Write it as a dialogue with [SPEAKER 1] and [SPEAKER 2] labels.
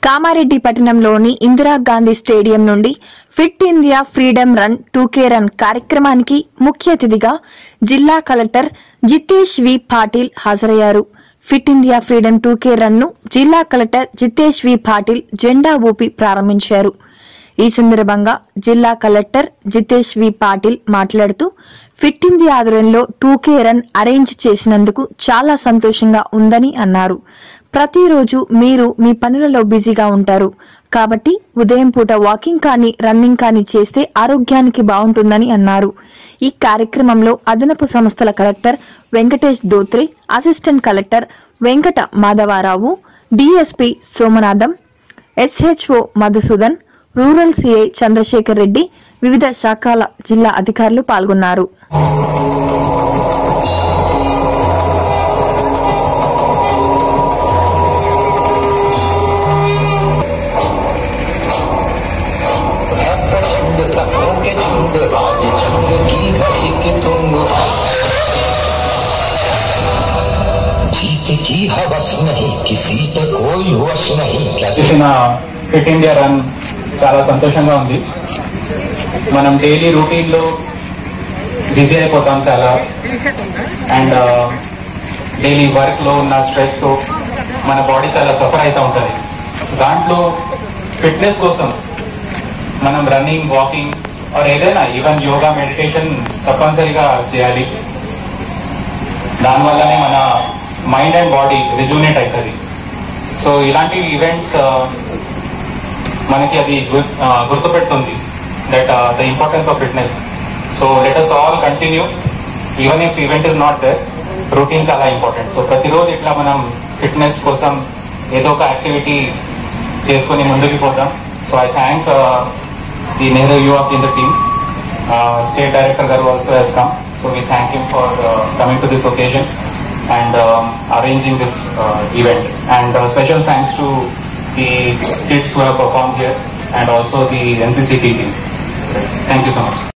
[SPEAKER 1] కామారెడ్డి పట్టణంలోని ఇందిరాగాంధీ స్టేడియం నుండి fit India freedom run two K run కార్యక్రమానికి ముఖ్య అతిథిగా జిల్లా కలెక్టర్ జితేష్ వి పాటిల్ హాజరయ్యారు fit India freedom two K run ను జిల్లా కలెక్టర్ జితేష్ వి పాటిల్ జెండా ఊపి ప్రారంభించారు ఈ సందర్భంగా జిల్లా కలెక్టర్ జితేష్ వి పాటిల్ మాట్లాడుతూ ఫిట్ ఇండియా ఆధ్వర్యంలో టూకే రన్ అరేంజ్ చేసినందుకు చాలా సంతోషంగా ఉందని అన్నారు ప్రతిరోజు మీరు మీ పనులలో బిజీగా ఉంటారు కాబట్టి ఉదయం పూట వాకింగ్ కానీ రన్నింగ్ కానీ చేస్తే ఆరోగ్యానికి బాగుంటుందని అన్నారు ఈ కార్యక్రమంలో అదనపు సంస్థల collector Venkatesh Dhotre assistant collector Venkata Madhava Rao DSP Somanatham SHO Madhusudan rural CI Chandrasekhar Reddy వివిధ శాఖల జిల్లా అధికారులు పాల్గొన్నారు
[SPEAKER 2] छंद तकों के छंद राज छंद की घड़ी के तुम जीत की हवस नहीं किसी पे कोई वश नहीं कैसे
[SPEAKER 3] చేసిన ఫిట్ ఇండియా రన్ చాలా సంతోషంగా ఉంది మనం డైలీ రూటీన్ లో బిజీ అయిపోతాం చాలా అండ్ డైలీ వర్క్ లో ఉన్న స్ట్రెస్ తో మన బాడీ చాలా సఫర్ అవుతూ ఉంటుంది దాంట్లో ఫిట్నెస్ కోసం మనం రన్నింగ్ వాకింగ్ ఆర్ ఏదైనా ఈవెన్ యోగా మెడిటేషన్ తప్పనిసరిగా చేయాలి దానివల్లనే మన మైండ్ అండ్ బాడీ రిజూనేట్ అవుతుంది సో ఇలాంటి ఈవెంట్స్ మనకి అది గు- ఆ, గుర్తుపెడుతుంది that the importance of fitness so let us all continue even if event is not there routine చాలా ఇంపార్టెంట్ సో ప్రతిరోజు ఇట్లా మనం ఫిట్నెస్ కోసం ఏదో ఒక యాక్టివిటీ చేసుకొని ముందుకు పోతాం so I thank the Nehru Yuva Kendra team state director గారు also he's come so we thank him for coming to this occasion and um, arranging this uh, event. And uh, special thanks to the kids who have performed here and also the NCCT team. Thank you so much.